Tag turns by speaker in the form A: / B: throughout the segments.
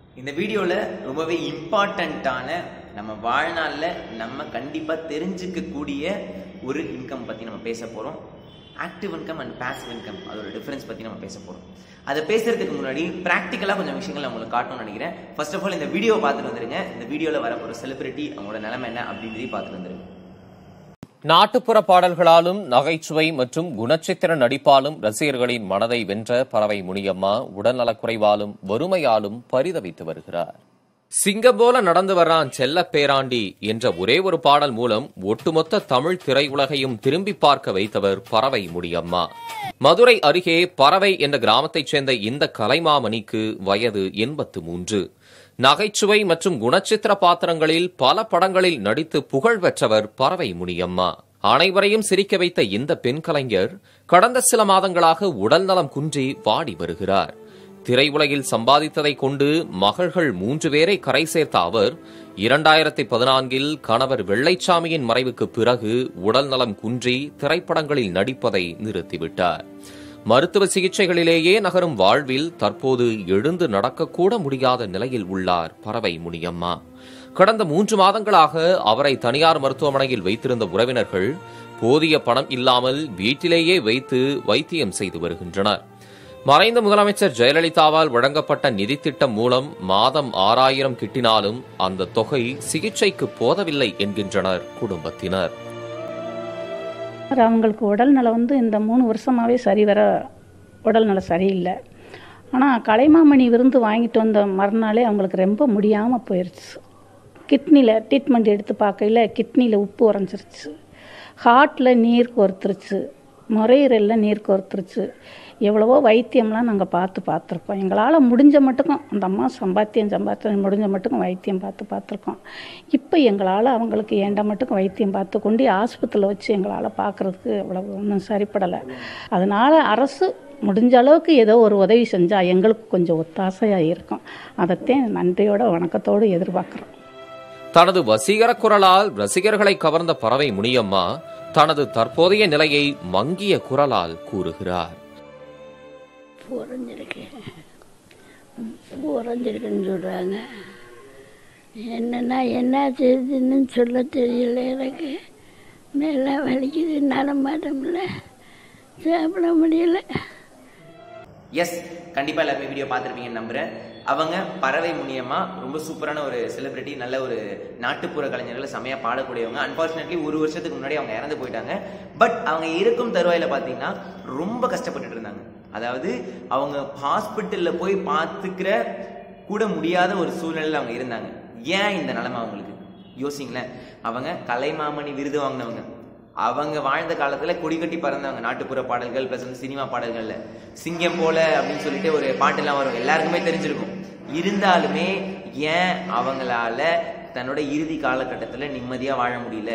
A: இந்த வீடியோல ரொம்பவே இம்பார்ட்டண்ட்டான நம்ம வாழ்நாள்ல நம்ம கண்டிப்பா தெரிஞ்சுக்க கூடிய ஒரு இன்கம் பத்தி நம்ம பேச போறோம் active income and passive income அதோட டிஃபரன்ஸ் பத்தி நம்ம பேச போறோம் அதை பேசுறதுக்கு முன்னாடி ப்ராக்டிக்கலா கொஞ்சம் விஷயங்கள் நான் உங்களுக்கு காட்டணும்னு நினைக்கிறேன் ஃபர்ஸ்ட் ஆஃப் ஆல் இந்த வீடியோ பார்த்துட்டு வந்துருங்க இந்த வீடியோல வர ஒரு செலிபிரிட்டி அவங்களோட நிலைமை என்ன அப்படின்றதையும் பார்த்துட்டு வந்துருங்க
B: நாட்டுப்புற பாடல்களாலும் நகைச்சுவை மற்றும் குணச்சித்திர நடிப்பாலும் ரசிகர்களின் மனதை வென்ற பறவை முனியம்மா உடல்நலக்குறைவாலும் வறுமையாலும் பரிதவித்து வருகிறார் சிங்கம் போல நடந்து வர்றான் செல்ல பேராண்டி என்ற ஒரே ஒரு பாடல் மூலம் ஒட்டுமொத்த தமிழ் திரையுலகையும் திரும்பி பார்க்க வைத்தவர் பறவை முடியம்மா மதுரை அருகே பறவை என்ற கிராமத்தைச் சேர்ந்த இந்த கலைமாமணிக்கு வயது எண்பத்து மூன்று நகைச்சுவை மற்றும் குணச்சித்திர பாத்திரங்களில் பல படங்களில் நடித்து புகழ் பெற்றவர் பறவை முனியம்மா அனைவரையும் சிரிக்க வைத்த இந்த பெண் கலைஞர் கடந்த சில மாதங்களாக உடல்நலம் குன்றி வாடி வருகிறார் திரையுலகில் சம்பாதித்ததை கொண்டு மகள்கள் மூன்று பேரை கரை சேர்த்த அவர் இரண்டாயிரத்தி பதினான்கில் கணவர் வெள்ளைச்சாமியின் மறைவுக்கு பிறகு உடல்நலம் குன்றி திரைப்படங்களில் நடிப்பதை நிறுத்திவிட்டார் மருத்துவ சிகிச்சைகளிலேயே நகரும் வாழ்வில் தற்போது எழுந்து நடக்கக்கூட முடியாத நிலையில் உள்ளார் பறவை முனியம்மா கடந்த மூன்று மாதங்களாக அவரை தனியார் மருத்துவமனையில் வைத்திருந்த உறவினர்கள் போதிய பணம் இல்லாமல் வீட்டிலேயே வைத்து வைத்தியம் செய்து வருகின்றனர் மறைந்த முதலமைச்சர் ஜெயலலிதாவால் வழங்கப்பட்ட நிதி திட்டம் மூலம் மாதம் ஆறாயிரம் கிட்டினாலும் அந்த தொகை சிகிச்சைக்கு போதவில்லை என்கின்றனர் குடும்பத்தினர்
C: அவங்களுக்கு உடல்நலம் வந்து இந்த மூணு வருஷமாகவே சரி வர உடல்நலம் சரியில்லை ஆனால் கலைமாமணி விருந்து வாங்கிட்டு வந்த மறுநாளே அவங்களுக்கு ரொம்ப முடியாமல் போயிடுச்சு கிட்னியில் ட்ரீட்மெண்ட் எடுத்து பார்க்கையில் கிட்னியில் உப்பு உறைஞ்சிருச்சு ஹார்ட்டில் நீர் கோர்த்துருச்சு நுரையீரலில் நீர் கோர்த்துருச்சு எவ்வளவோ வைத்தியம்லாம் நாங்கள் பார்த்து பார்த்துருக்கோம் எங்களால் முடிஞ்ச மட்டுக்கும் அந்த அம்மா சம்பாத்தியம் சம்பாத்தியம் முடிஞ்ச மட்டுக்கும் வைத்தியம் பார்த்து பார்த்துருக்கோம் இப்போ எங்களால் அவங்களுக்கு ஏண்ட மட்டுக்கும் வைத்தியம் பார்த்து கொண்டு ஆஸ்பத்திரியில் வச்சு எங்களால் பார்க்குறதுக்கு அவ்வளவு ஒன்றும் சரிப்படலை அதனால் அரசு முடிஞ்ச அளவுக்கு ஏதோ ஒரு உதவி செஞ்சால் எங்களுக்கு கொஞ்சம் ஒத்தாசையாக இருக்கும் அதைத்தான் நன்றியோட வணக்கத்தோடு எதிர்பார்க்குறோம்
B: தனது வசீகர குரலால் ரசிகர்களை கவர்ந்த பறவை முனியம்மா தனது தற்போதைய நிலையை மங்கிய குரலால் கூறுகிறார்
D: உறைஞ்சிருக்கேன் உறைஞ்சிருக்குன்னு சொல்கிறாங்க என்னன்னா என்ன செய்யுதுன்னு சொல்ல தெரியல எனக்கு நல்லா வலிக்குது நடமாட முடியல சாப்பிட முடியல
A: எஸ் கண்டிப்பா எல்லாருமே வீடியோ பார்த்துருப்பீங்கன்னு நம்புறேன் அவங்க பறவை முனியமா ரொம்ப சூப்பரான ஒரு செலிபிரிட்டி நல்ல ஒரு நாட்டுப்புற கலைஞர்களை செமையா பாடக்கூடியவங்க அன்பார்ச்சுனேட்லி ஒரு வருஷத்துக்கு முன்னாடி அவங்க இறந்து போயிட்டாங்க பட் அவங்க இருக்கும் தருவாயில பாத்தீங்கன்னா ரொம்ப கஷ்டப்பட்டுட்டு இருந்தாங்க அதாவது அவங்க ஹாஸ்பிட்டல்ல போய் பார்த்துக்கிற கூட முடியாத ஒரு சூழ்நிலையில அவங்க இருந்தாங்க ஏன் இந்த நிலைமை அவங்களுக்கு யோசிங்களேன் அவங்க கலைமாமணி விருது வாங்கினவங்க அவங்க வாழ்ந்த காலத்துல கொடி கட்டி பறந்தவங்க நாட்டுப்புற பாடல்கள் பிளஸ் வந்து சினிமா பாடல்கள்ல சிங்கம் போல அப்படின்னு சொல்லிட்டு ஒரு பாட்டெல்லாம் வரும் எல்லாருக்குமே தெரிஞ்சிருக்கும் இருந்தாலுமே ஏன் அவங்களால தன்னோட இறுதி காலகட்டத்துல நிம்மதியா வாழ முடியல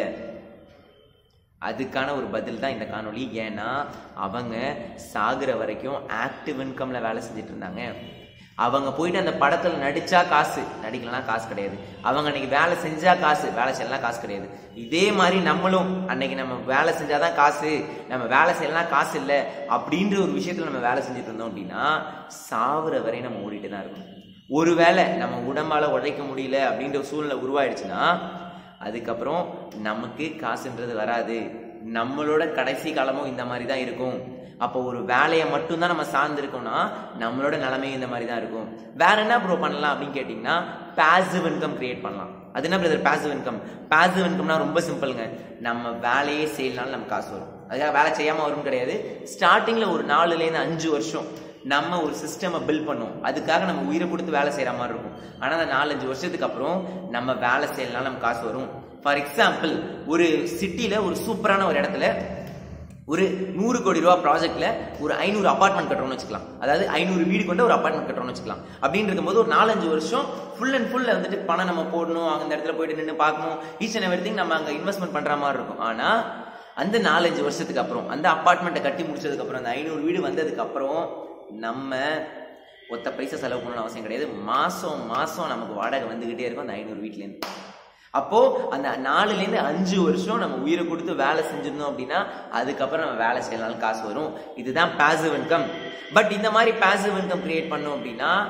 A: அதுக்கான ஒரு பதில் தான் இந்த காணொளி ஏன்னா அவங்க சாகுற வரைக்கும் ஆக்டிவ் இன்கம்ல வேலை செஞ்சுட்டு இருந்தாங்க அவங்க போயிட்டு அந்த படத்துல நடிச்சா காசு நடிக்கலனா காசு கிடையாது அவங்க அன்னைக்கு வேலை செஞ்சா காசு வேலை செய்யலாம் காசு கிடையாது இதே மாதிரி நம்மளும் அன்னைக்கு நம்ம வேலை செஞ்சாதான் காசு நம்ம வேலை செய்யலாம் காசு இல்லை அப்படின்ற ஒரு விஷயத்துல நம்ம வேலை செஞ்சுட்டு இருந்தோம் அப்படின்னா சாவுற வரை நம்ம ஓடிட்டு தான் இருக்கணும் ஒருவேளை நம்ம உடம்பால உழைக்க முடியல அப்படின்ற ஒரு சூழ்நிலை உருவாயிடுச்சுன்னா அதுக்கப்புறம் நமக்கு காசுன்றது வராது நம்மளோட கடைசி காலமும் இந்த மாதிரி தான் இருக்கும் அப்போ ஒரு வேலையை மட்டும்தான் நம்ம சார்ந்திருக்கோம்னா நம்மளோட நிலைமையும் இந்த மாதிரி தான் இருக்கும் வேற என்ன ப்ரோ பண்ணலாம் அப்படின்னு கேட்டிங்கன்னா பாசிவ் இன்கம் கிரியேட் பண்ணலாம் அது என்ன பிரதர் பாசிவ் இன்கம் பாசிவ் இன்கம்னா ரொம்ப சிம்பிளுங்க நம்ம வேலையே செய்யலனாலும் நமக்கு காசு வரும் அதுக்காக வேலை செய்யாம வரும் கிடையாது ஸ்டார்டிங்ல ஒரு நாலுலேருந்து அஞ்சு வருஷம் நம்ம ஒரு சிஸ்டமை பில்ட் பண்ணும் அதுக்காக நம்ம உயிரை கொடுத்து வேலை செய்யற மாதிரி இருக்கும் ஆனா அந்த நாலஞ்சு வருஷத்துக்கு அப்புறம் நம்ம வேலை செய்யலாம் நமக்கு காசு வரும் ஃபார் எக்ஸாம்பிள் ஒரு சிட்டில ஒரு சூப்பரான ஒரு இடத்துல ஒரு நூறு கோடி ரூபா ப்ராஜெக்ட்ல ஒரு ஐநூறு அபார்ட்மெண்ட் கட்டுறோம்னு வச்சுக்கலாம் அதாவது ஐநூறு வீடு கொண்ட ஒரு அபார்ட்மெண்ட் கட்டுறோம்னு வச்சுக்கலாம் அப்படின்னு இருக்கும்போது ஒரு நாலஞ்சு வருஷம் ஃபுல் அண்ட் ஃபுல்ல வந்துட்டு பணம் நம்ம போடணும் அந்த இடத்துல போயிட்டு நின்று பார்க்கணும் ஈச் அண்ட் எவ்ரி நம்ம அங்க இன்வெஸ்ட்மெண்ட் பண்ற மாதிரி இருக்கும் ஆனா அந்த நாலஞ்சு வருஷத்துக்கு அப்புறம் அந்த அபார்ட்மெண்ட்டை கட்டி முடிச்சதுக்கு அப்புறம் அந்த ஐநூறு வீடு வந்ததுக்கு அப்புறம் நம்ம ஒத்த பைசா செலவு பண்ணணும்னு அவசியம் கிடையாது மாசம் மாசம் நமக்கு வாடகை வந்துகிட்டே இருக்கும் அந்த ஐநூறு வீட்லேருந்து அப்போ அந்த நாலுலேருந்து அஞ்சு வருஷம் நம்ம உயிரை கொடுத்து வேலை செஞ்சிருந்தோம் அப்படின்னா அதுக்கப்புறம் நம்ம வேலை செய்யலாம் காசு வரும் இதுதான் பாசிவ் இன்கம் பட் இந்த மாதிரி பாசிவ் இன்கம் கிரியேட் பண்ணோம் அப்படின்னா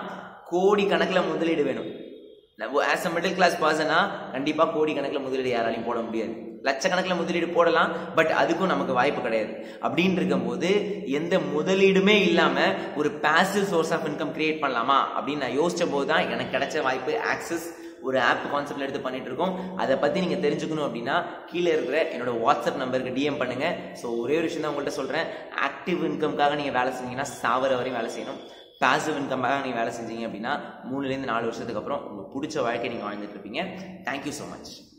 A: கோடி கணக்கில் முதலீடு வேணும் ஆஸ் அ மிடில் கிளாஸ் பர்சனா கண்டிப்பாக கோடி கணக்கில் முதலீடு யாராலையும் போட முடியாது லட்சக்கணக்கில் முதலீடு போடலாம் பட் அதுக்கும் நமக்கு வாய்ப்பு கிடையாது அப்படின்னு இருக்கும்போது எந்த முதலீடுமே இல்லாமல் ஒரு passive source of income create பண்ணலாமா அப்படின்னு நான் யோசிச்ச போது தான் எனக்கு கிடைச்ச வாய்ப்பு ஆக்சஸ் ஒரு ஆப் கான்செப்ட்ல எடுத்து பண்ணிட்டு இருக்கோம் அதை பத்தி நீங்க தெரிஞ்சுக்கணும் அப்படின்னா கீழே இருக்கிற என்னோட வாட்ஸ்அப் நம்பருக்கு டிஎம் பண்ணுங்க ஸோ ஒரே ஒரு விஷயம் தான் உங்கள்கிட்ட சொல்றேன் ஆக்டிவ் இன்கம்காக நீங்க வேலை செஞ்சீங்கன்னா சாவர வரையும் வேலை செய்யணும் பாசிவ் இன்கம்காக நீங்க வேலை செஞ்சீங்க அப்படின்னா மூணுலேருந்து நாலு வருஷத்துக்கு அப்புறம் உங்களுக்கு பிடிச்ச வாழ்க்கை நீங்க வாழ்ந்துட்டு இருப்பீங்க தேங்க்யூ ஸோ மச்